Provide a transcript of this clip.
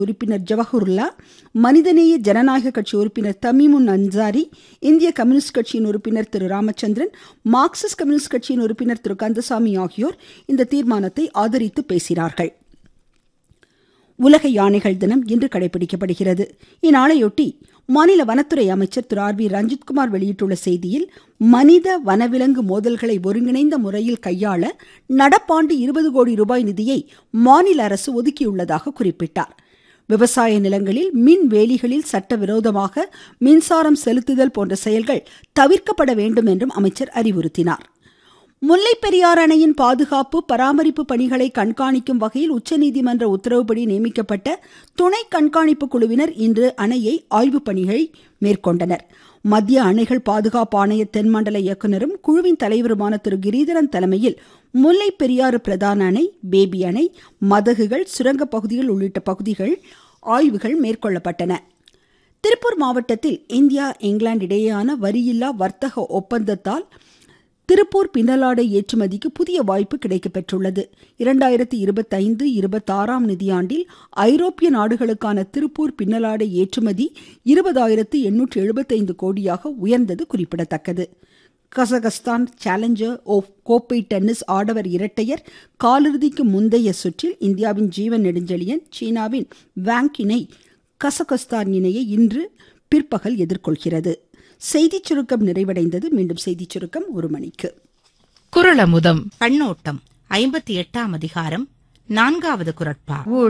உறுப்பினர் ஜவஹருல்லா மனிதநேய ஜனநாயக கட்சி உறுப்பினர் தமீமுன் அன்சாரி இந்திய கம்யூனிஸ்ட் கட்சியின் உறுப்பினர் திரு ராமச்சந்திரன் மார்க்சிஸ்ட் கம்யூனிஸ்ட் கட்சியின் உறுப்பினர் திரு கந்தசாமி ஆகியோர் இந்த தீர்மானத்தை ஆதரித்து பேசினார்கள் உலக யானைகள் தினம் இன்று கடைபிடிக்கப்படுகிறது இந்நாளையொட்டி மாநில வனத்துறை அமைச்சர் திரு ஆர் வி ரஞ்சித்குமார் வெளியிட்டுள்ள செய்தியில் மனித வனவிலங்கு மோதல்களை ஒருங்கிணைந்த முறையில் கையாள நடப்பாண்டு இருபது கோடி ரூபாய் நிதியை மாநில அரசு ஒதுக்கியுள்ளதாக குறிப்பிட்டார் விவசாய நிலங்களில் மின் வேலிகளில் சட்டவிரோதமாக மின்சாரம் செலுத்துதல் போன்ற செயல்கள் தவிர்க்கப்பட வேண்டும் என்றும் அமைச்சர் அறிவுறுத்தினார் முல்லை பெரியார் அணையின் பாதுகாப்பு பராமரிப்பு பணிகளை கண்காணிக்கும் வகையில் உச்சநீதிமன்ற உத்தரவுப்படி நியமிக்கப்பட்ட துணை கண்காணிப்பு குழுவினர் இன்று அணையை ஆய்வு பணிகளை மேற்கொண்டனர் மத்திய அணைகள் பாதுகாப்பு ஆணைய தென்மண்டல இயக்குநரும் குழுவின் தலைவருமான திரு கிரீதரன் தலைமையில் முல்லை பெரியாறு பிரதான அணை பேபி அணை மதகுகள் சுரங்க பகுதிகள் உள்ளிட்ட பகுதிகள் ஆய்வுகள் மேற்கொள்ளப்பட்டன திருப்பூர் மாவட்டத்தில் இந்தியா இங்கிலாந்து இடையேயான வரியில்லா வர்த்தக ஒப்பந்தத்தால் திருப்பூர் பின்னலாடை ஏற்றுமதிக்கு புதிய வாய்ப்பு கிடைக்கப்பெற்றுள்ளது இரண்டாயிரத்தி இருபத்தைந்து இருபத்தாறாம் நிதியாண்டில் ஐரோப்பிய நாடுகளுக்கான திருப்பூர் பின்னலாடை ஏற்றுமதி இருபதாயிரத்து எண்ணூற்று எழுபத்தைந்து கோடியாக உயர்ந்தது குறிப்பிடத்தக்கது கசகஸ்தான் சேலஞ்சர் கோப்பை டென்னிஸ் ஆடவர் இரட்டையர் காலிறுதிக்கு முந்தைய சுற்றில் இந்தியாவின் ஜீவன் நெடுஞ்செழியன் சீனாவின் வாங் இணை கசகஸ்தான் இணையை இன்று பிற்பகல் எதிர்கொள்கிறது செய்திச் சுருக்கம் நிறைவடைந்தது மீண்டும் செய்திச் சுருக்கம் ஒரு மணிக்கு குரலமுதம் கண்ணோட்டம் ஐம்பத்தி எட்டாம் அதிகாரம் நான்காவது குரட்பா